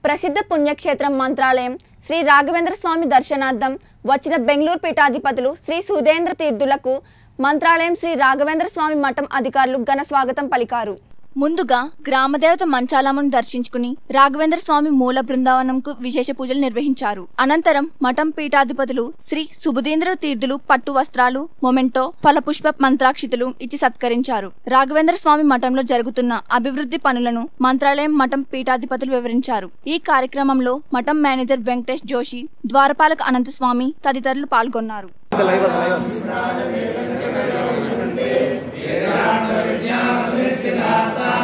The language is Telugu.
ప్రసిద్ధ పుణ్యక్షేత్రం మంత్రాలయం శ్రీ రాఘవేంద్ర స్వామి దర్శనార్థం వచ్చిన బెంగళూరు పీఠాధిపతులు శ్రీ సుధేంద్ర తీర్థులకు మంత్రాలయం శ్రీ రాఘవేంద్ర స్వామి మఠం అధికారులు ఘన స్వాగతం పలికారు ముందుగా గ్రామదేవత మంచాలమ్మను దర్శించుకుని రాఘవేంద్ర స్వామి మూల బృందావనంకు విశేష పూజలు నిర్వహించారు అనంతరం మఠం పీఠాధిపతులు శ్రీ సుబుధేంద్ర తీర్థులు పట్టు వస్త్రాలు మొమెంటో ఫలపుష్ప మంత్రాక్షితులు ఇచ్చి సత్కరించారు రాఘవేంద్ర స్వామి మఠంలో జరుగుతున్న అభివృద్ధి పనులను మంత్రాలయం మఠం పీఠాధిపతులు వివరించారు ఈ కార్యక్రమంలో మఠం మేనేజర్ వెంకటేష్ జోషి ద్వారపాలక అనంతస్వామి తదితరులు పాల్గొన్నారు లైవ్ లైవ్